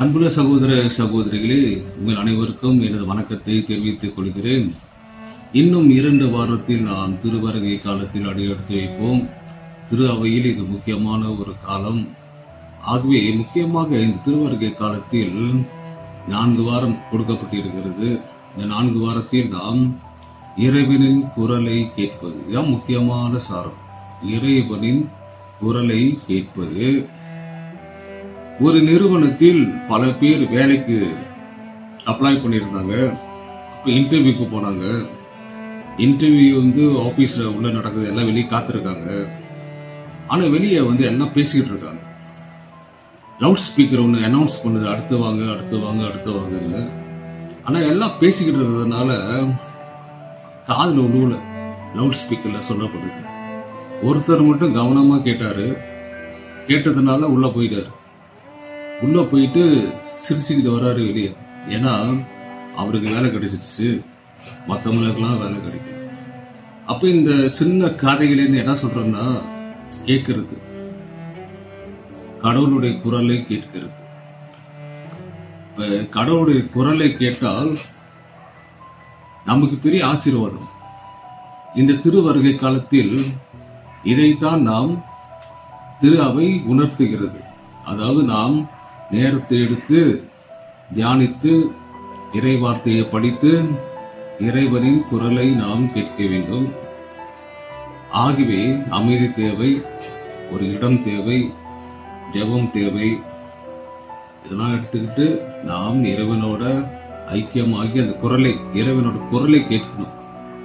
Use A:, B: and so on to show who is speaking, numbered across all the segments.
A: அன்புள்ள சகோதர சகோதரிகளே உங்கள் அனைவருக்கும் எனது வணக்கத்தை தெரிவித்துக் கொள்கிறேன் இன்னும் இரண்டு வாரத்தில் நாம் திருவருகை காலத்தில் அடியெடுத்து வைப்போம் திரு அவையில் இது முக்கியமான ஒரு காலம் ஆகவே முக்கியமாக இந்த திருவருகை காலத்தில் நான்கு வாரம் கொடுக்கப்பட்டிருக்கிறது இந்த நான்கு வாரத்தில் நாம் இறைவனின் குரலை கேட்பது இதுதான் முக்கியமான சாரம் இறைவனின் குரலை கேட்பது ஒரு நிறுவனத்தில் பல பேர் வேலைக்கு அப்ளை பண்ணியிருந்தாங்க இப்போ இன்டர்வியூக்கு போனாங்க இன்டர்வியூ வந்து ஆஃபீஸில் உள்ள நடக்குது எல்லாம் வெளியே காத்திருக்காங்க ஆனால் வெளியே வந்து எல்லாம் பேசிக்கிட்டு இருக்காங்க லவுட் ஸ்பீக்கர் ஒன்று அனௌன்ஸ் பண்ணுது அடுத்து வாங்க அடுத்து வாங்க அடுத்து வாங்கன்னு ஆனால் எல்லாம் பேசிக்கிட்டு இருக்கிறதுனால காதில் உழுவல லவுட் ஸ்பீக்கரில் சொல்லப்படுது ஒருத்தர் மட்டும் கவனமாக கேட்டாரு கேட்டதுனால உள்ள போயிட்டாரு உள்ள போயிட்டு சிரிச்சுக்கிட்டு வராரு வெளியே ஏன்னா அவருக்கு வேலை கிடைச்சிருச்சு மற்றவங்களுக்கெல்லாம் வேலை கிடைக்கும் அப்ப இந்த சின்ன கதையிலேருந்து என்ன சொல்றேன்னா கேட்கறது கடவுளுடைய குரலை கேட்கிறது இப்ப கடவுளுடைய குரலை கேட்டால் நமக்கு பெரிய ஆசீர்வாதம் இந்த திருவருகை காலத்தில் இதைத்தான் நாம் திரு அவை உணர்த்துகிறது அதாவது நாம் நேரத்தை எடுத்து தியானித்து இறை வார்த்தையை படித்து இறைவனின் குரலை நாம் கேட்க வேண்டும் ஆகவே அமைதி தேவை ஒரு இடம் தேவை ஜெபம் தேவை இதெல்லாம் எடுத்துக்கிட்டு நாம் இறைவனோட ஐக்கியமாகி அந்த குரலை இறைவனோட குரலை கேட்கணும்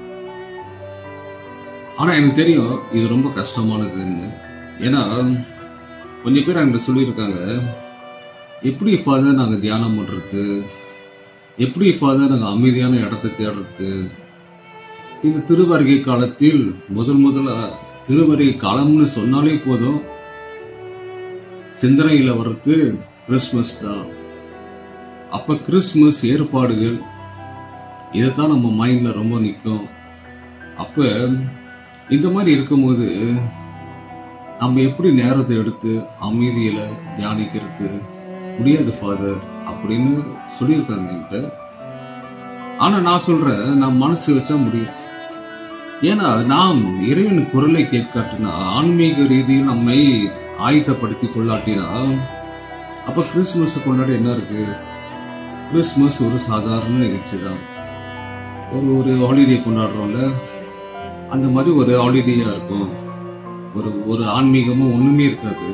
A: ஆனா எனக்கு தெரியும் இது ரொம்ப கஷ்டமானதுன்னு ஏன்னா கொஞ்சம் பேர் அங்க சொல்லியிருக்காங்க எப்படி ஃபாதர் நாங்க தியானம் பண்றது எப்படி ஃபாதர் நாங்க அமைதியான இடத்தை தேடுறது இந்த திருவருகை காலத்தில் முதல் முதல்ல திருவருகை காலம்னு சொன்னாலே போதும் சிந்தனையில வர்றது கிறிஸ்மஸ் தான் அப்ப கிறிஸ்மஸ் ஏற்பாடுகள் இதைத்தான் நம்ம மைண்ட்ல ரொம்ப நிற்கும் அப்ப இந்த மாதிரி இருக்கும்போது நம்ம எப்படி நேரத்தை எடுத்து அமைதியில தியானிக்கிறது முடியாது ஃபாதர் அப்படின்னு சொல்லியிருக்காங்க என்கிட்ட ஆனா நான் சொல்றேன் நான் மனசு வச்சா முடியும் ஏன்னா நாம் இறைவன் குரலை கேட்காட்டினா ஆன்மீக ரீதியில் நம்மை ஆயத்தப்படுத்தி கொள்ளாட்டினா அப்ப கிறிஸ்துமஸ் கொண்டாட என்ன இருக்கு கிறிஸ்துமஸ் ஒரு சாதாரண நிகழ்ச்சி தான் ஒரு ஒரு ஹாலிடே கொண்டாடுறோம்ல அந்த மாதிரி ஒரு ஹாலிடேயா இருக்கும் ஒரு ஒரு ஆன்மீகமும் ஒண்ணுமே இருக்காது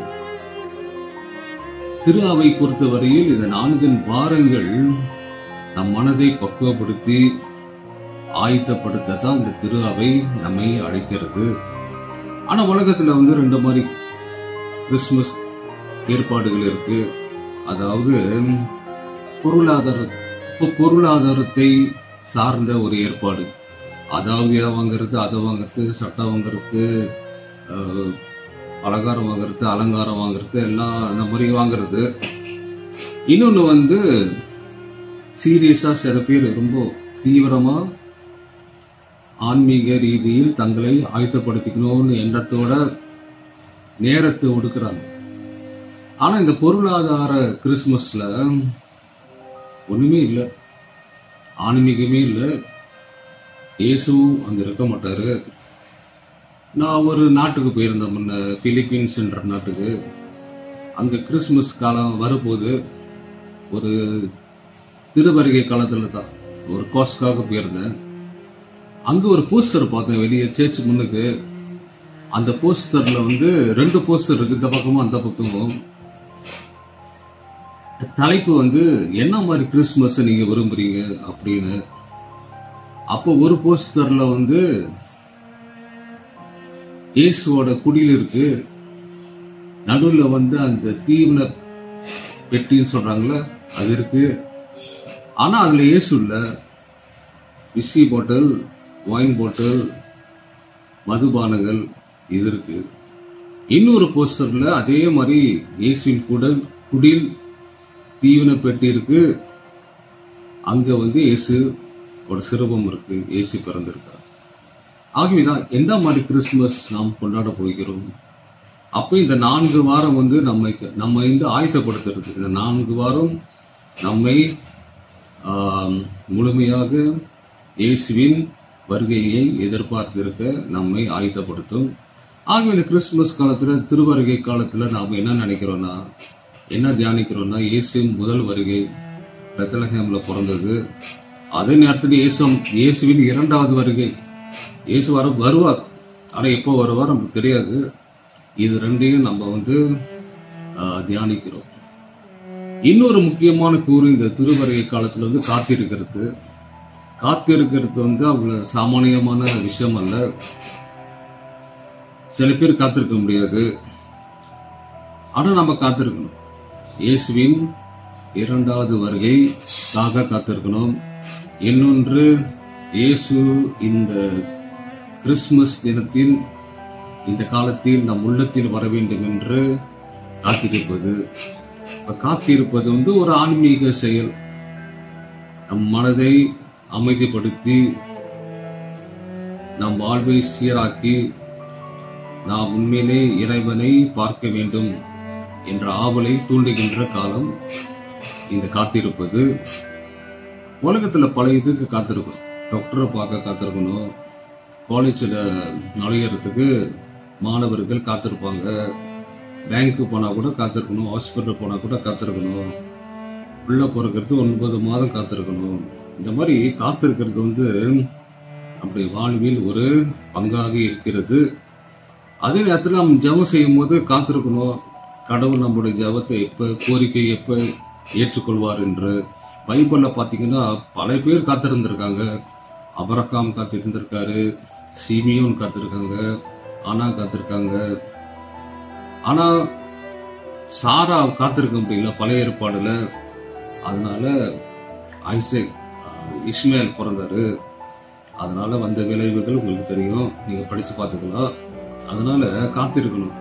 A: திரு அவை பொறுத்தவரையில் இந்த நான்கு வாரங்கள் நம் மனதை பக்குவப்படுத்தி ஆயத்தப்படுத்த தான் இந்த திரு அவை நம்மை அழைக்கிறது ஆனா உலகத்துல வந்து ரெண்டு மாதிரி கிறிஸ்துமஸ் ஏற்பாடுகள் இருக்கு அதாவது பொருளாதார இப்போ பொருளாதாரத்தை சார்ந்த ஒரு ஏற்பாடு அதாவது இதை வாங்குறது அதை வாங்குறது சட்டை வாங்குறது அஹ், பலகாரம் வாங்குறது அலங்காரம் வாங்குறது எல்லாம் அந்த மாதிரி வாங்குறது இன்னொன்று வந்து சீரியஸாக சில பேர் ரொம்ப தீவிரமா ஆன்மீக ரீதியில் தங்களை ஆயத்தப்படுத்திக்கணும்னு எண்ணத்தோட நேரத்தை ஒடுக்குறாங்க ஆனா இந்த பொருளாதார கிறிஸ்மஸ்ல ஒண்ணுமே இல்லை ஆன்மீகமே இல்லை இயேசுவும் அங்க இருக்க மாட்டாரு நான் ஒரு நாட்டுக்கு போயிருந்தேன் முன்ன பிலிப்பீன்ஸ்ன்ற நாட்டுக்கு அங்க கிறிஸ்மஸ் காலம் வரும்போது ஒரு திருவருகை காலத்துல தான் ஒரு கோஸ்க்காக போயிருந்தேன் அங்க ஒரு போஸ்டர் பார்த்தேன் வெளியே சேர்ச் முன்னுக்கு அந்த போஸ்டர்ல வந்து ரெண்டு போஸ்டர் இருக்கு இந்த பக்கமும் அந்த பக்கமும் தலைப்பு வந்து என்ன மாதிரி கிறிஸ்துமஸ் நீங்க விரும்புறீங்க அப்படின்னு அப்போ ஒரு போஸ்டர்ல வந்து இயேசுவோட குடியில் இருக்கு நடுவுல வந்து அந்த தீவன பெட்டின்னு சொல்றாங்கல்ல அது இருக்கு ஆனா அதுல இயேசு இல்ல விஸ்கி பாட்டில் ஒயின் பாட்டில் மதுபானங்கள் இது இருக்கு இன்னொரு போஸ்டர்ல அதே மாதிரி இயேசுவின் குடல் குடில் தீவன பெட்டி இருக்கு அங்க வந்து இயேசு ஒரு சிறுபம் இருக்கு இயேசு பிறந்திருக்கார் ஆகவேதான் எந்த மாதிரி கிறிஸ்துமஸ் நாம் கொண்டாட போகிறோம் அப்போ இந்த நான்கு வாரம் வந்து நம்ம நம்ம வந்து ஆயத்தப்படுத்துறது இந்த நான்கு வாரம் நம்மை ஆம், முழுமையாக இயேசுவின் வருகையை எதிர்பார்த்திருக்க நம்மை ஆயத்தப்படுத்தும் ஆகவே இந்த கிறிஸ்துமஸ் காலத்துல திருவருகை காலத்துல நாம் என்ன நினைக்கிறோம்னா என்ன தியானிக்கிறோம்னா இயேசு முதல் வருகை பெத்தலஹேம்ல பிறந்தது அதே நேரத்தில் இயேசு இயேசுவின் இரண்டாவது வருகை இயேசு வர வருவார் ஆனா எப்போ வருவார் நமக்கு தெரியாது இது ரெண்டையும் நம்ம வந்து ஆஹ், தியானிக்கிறோம் இன்னொரு முக்கியமான கூறு இந்த திருவருகை காலத்துல வந்து காத்திருக்கிறது காத்திருக்கிறது வந்து அவ்வளவு சாமானியமான விஷயம் அல்ல சில பேர் காத்திருக்க முடியாது ஆனா நம்ம காத்திருக்கணும் இயேசுவின் இரண்டாவது வருகை காக காத்திருக்கணும் இன்னொன்று இயேசு இந்த கிறிஸ்துமஸ் தினத்தில் இந்த காலத்தில் நம் உள்ளத்தில் வர வேண்டும் என்று காத்திருப்பது இப்ப காத்திருப்பது வந்து ஒரு ஆன்மீக செயல் நம் மனதை அமைதிப்படுத்தி நம் வாழ்வை சீராக்கி நாம் உண்மையிலே இறைவனை பார்க்க வேண்டும் என்ற ஆவலை தூண்டுகின்ற காலம் இந்த காத்திருப்பது உலகத்துல பல இதுக்கு காத்திருக்கும் டாக்டரை பார்க்க காத்திருக்கணும் காலேஜில் நுழையறதுக்கு மாணவர்கள் காத்திருப்பாங்க பேங்க்கு போனா கூட காத்திருக்கணும் ஹாஸ்பிட்டல் போனா கூட காத்திருக்கணும் உள்ள பிறக்கிறது ஒன்பது மாதம் காத்திருக்கணும் இந்த மாதிரி காத்திருக்கிறது வந்து அப்படி வாழ்வில் ஒரு பங்காக இருக்கிறது அதே நேரத்தில் நம்ம ஜெபம் செய்யும் போது காத்திருக்கணும் கடவுள் நம்முடைய ஜெபத்தை எப்ப கோரிக்கை எப்ப ஏற்றுக்கொள்வார் என்று பைபிள்ல பாத்தீங்கன்னா பல பேர் காத்திருந்திருக்காங்க அபரகாம் காத்திருந்திருக்காரு சிமியோன் காத்திருக்காங்க ஆனா காத்திருக்காங்க ஆனா சாரா காத்திருக்க முடியல பழைய ஏற்பாடுல அதனால ஐசக் இஸ்மேல் பிறந்தாரு அதனால வந்த விளைவுகள் உங்களுக்கு தெரியும் நீங்க படிச்சு பார்த்துக்கலாம் அதனால காத்திருக்கணும்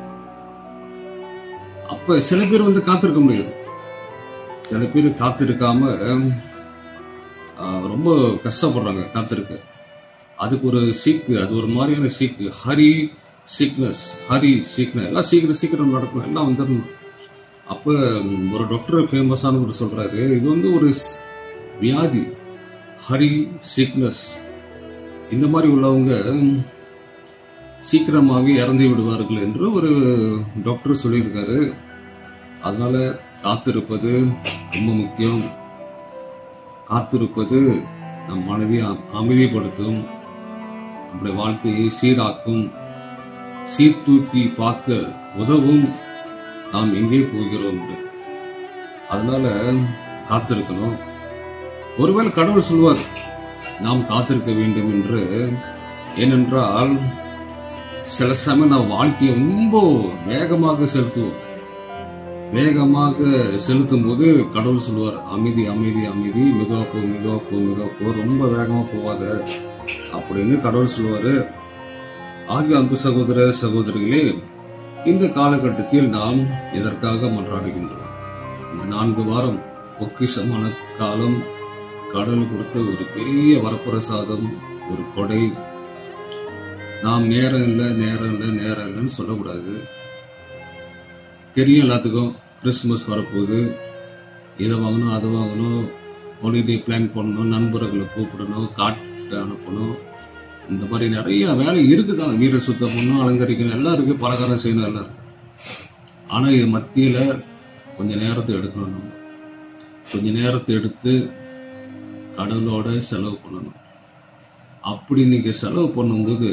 A: அப்ப சில பேர் வந்து காத்திருக்க முடியாது சில பேர் காத்திருக்காம ஆஹ், ரொம்ப கஷ்டப்படுறாங்க காத்திருக்க அதுக்கு ஒரு சீக்கு அது ஒரு மாதிரியான சீக்கு ஹரி சீக்னஸ் ஹரி சீக்னஸ் எல்லாம் சீக்கிரம் சீக்கிரம் நடக்கணும் எல்லாம் வந்துடணும் அப்ப ம், ஒரு டாக்டர் ஃபேமஸானவர் சொல்றாரு இது வந்து ஒரு ஸ்- வியாதி ஹரி சீக்னஸ் இந்த மாதிரி உள்ளவங்க ம், சீக்கிரமாகவே இறந்து விடுவார்கள் என்று ஒரு டாக்டர் சொல்லியிருக்காரு அதனால காத்திருப்பது ரொம்ப முக்கியம் காத்திருப்பது நம் மனதை அ- அமைதிப்படுத்தும் நம்முடைய வாழ்க்கையை சீராக்கும் சீர்தூக்கி பார்க்க உதவும் நாம் எங்கே போகிறோம் என்று. அதனால காத்திருக்கணும் ஒருவேளை கடவுள் சொல்வார் நாம் காத்திருக்க வேண்டும் என்று ஏனென்றால் சில சமயம் நாம் வாழ்க்கையை ரொம்ப வேகமாக செலுத்துவோம் வேகமாக செலுத்தும் போது கடவுள் சொல்லுவார் அமைதி அமைதி அமைதி மெதுவா போ மெதுவா போ மெதுவா போ ரொம்ப வேகமா போவாத அப்படின்னு கடவுள் சொல்லுவாரு ஆகிய அன்பு சகோதர சகோதரிகளே இந்த காலகட்டத்தில் நாம் எதற்காக மன்றாடுகின்றோம் இந்த நான்கு வாரம் பொக்கிஷமான காலம் கடவுள் கொடுத்த ஒரு பெரிய வரப்பிரசாதம் ஒரு கொடை நாம் நேரம் இல்லை நேரம் இல்லை நேரம் இல்லைன்னு சொல்லக்கூடாது தெரியும் எல்லாத்துக்கும் கிறிஸ்துமஸ் வரப்போகுது இதை வாங்கணும் அதை வாங்கணும் ஹாலிடே பிளான் பண்ணணும் நண்பர்களை கூப்பிடணும் காட்டு அனுப்பணும் இந்த மாதிரி நிறைய வேலை இருக்குதான் வீடை சுத்தம் பண்ணணும் அலங்கரிக்கணும் எல்லாம் இருக்கு பலகாரம் செய்யணும் எல்லாம் இருக்கு ஆனா இது மத்தியில கொஞ்ச நேரத்தை எடுக்கணும் நம்ம கொஞ்ச நேரத்தை எடுத்து கடவுளோட செலவு பண்ணணும் அப்படி நீங்க செலவு பண்ணும்போது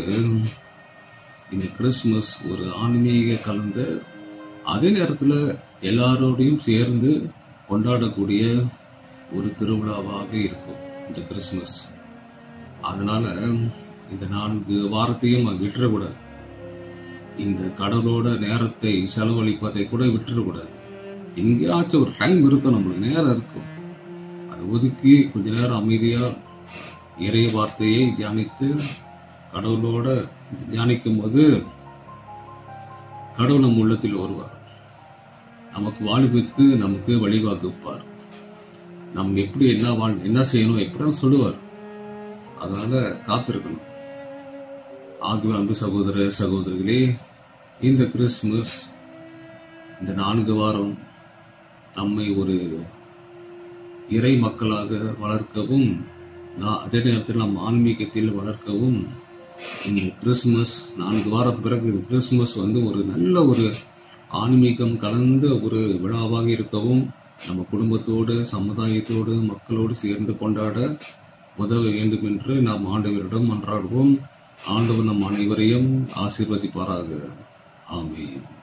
A: இந்த கிறிஸ்மஸ் ஒரு ஆன்மீக கலந்த அதே நேரத்தில் எல்லாரோடையும் சேர்ந்து கொண்டாடக்கூடிய ஒரு திருவிழாவாக இருக்கும் இந்த கிறிஸ்மஸ் அதனால இந்த நான்கு வாரத்தையும் நம்ம விட்டுறக்கூடாது இந்த கடவுளோட நேரத்தை செலவழிப்பதை கூட விட்டுறக்கூடாது எங்கேயாச்சும் ஒரு டைம் இருக்கும் நம்மளுக்கு நேரம் இருக்கும் அதை ஒதுக்கி கொஞ்ச நேரம் அமைதியா இறை வார்த்தையை தியானித்து கடவுளோட தியானிக்கும் போது கடவுள் நம் உள்ளத்தில் வருவார் நமக்கு வாழ்வுக்கு நமக்கு வழிவகுப்பார் நம்ம எப்படி என்ன வாழ் என்ன செய்யணும் எப்படின்னு சொல்லுவார் அதனால காத்திருக்கணும் ஆகிய அன்பு சகோதர சகோதரிகளே இந்த கிறிஸ்துமஸ் இந்த நான்கு வாரம் நம்மை ஒரு இறை மக்களாக வளர்க்கவும் நா- அதே நேரத்தில் நாம் ஆன்மீகத்தில் வளர்க்கவும் இந்த கிறிஸ்மஸ் நான்கு வாரம் பிறகு இந்த கிறிஸ்மஸ் வந்து ஒரு நல்ல ஒரு ஆன்மீகம் கலந்த ஒரு விழாவாக இருக்கவும் நம்ம குடும்பத்தோடு சமுதாயத்தோடு மக்களோடு சேர்ந்து கொண்டாட உதவ வேண்டும் என்று நாம் ஆண்டவரிடம் மன்றாடுவோம் ஆண்டவர் நம் அனைவரையும் ஆசீர்வதிப்பாராக ஆமென்